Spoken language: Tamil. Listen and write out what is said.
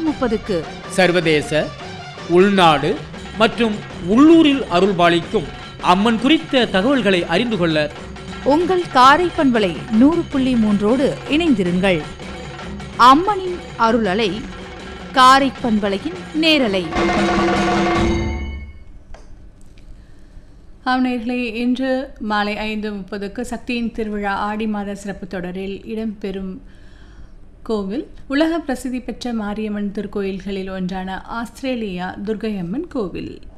முப்பதுக்கு சர்வதேச உள்நாடு மற்றும் உள்ளூரில் அருள்பாலிக்கும் அம்மன் குறித்த தகவல்களை அறிந்து கொள்ள உங்கள் காரை பண்பலை நூறு புள்ளி மூன்றோடு இணைந்திருங்கள் அம்மனின் அருளலை காரை பண்பலையின் நேரலை அவனர்களே இன்று மாலை ஐந்து முப்பதுக்கு சக்தியின் திருவிழா ஆடி மாத சிறப்பு தொடரில் இடம்பெறும் கோவில் உலக பிரசித்தி பெற்ற மாரியம்மன் திருக்கோயில்களில் ஒன்றான ஆஸ்திரேலியா துர்க்கையம்மன் கோவில்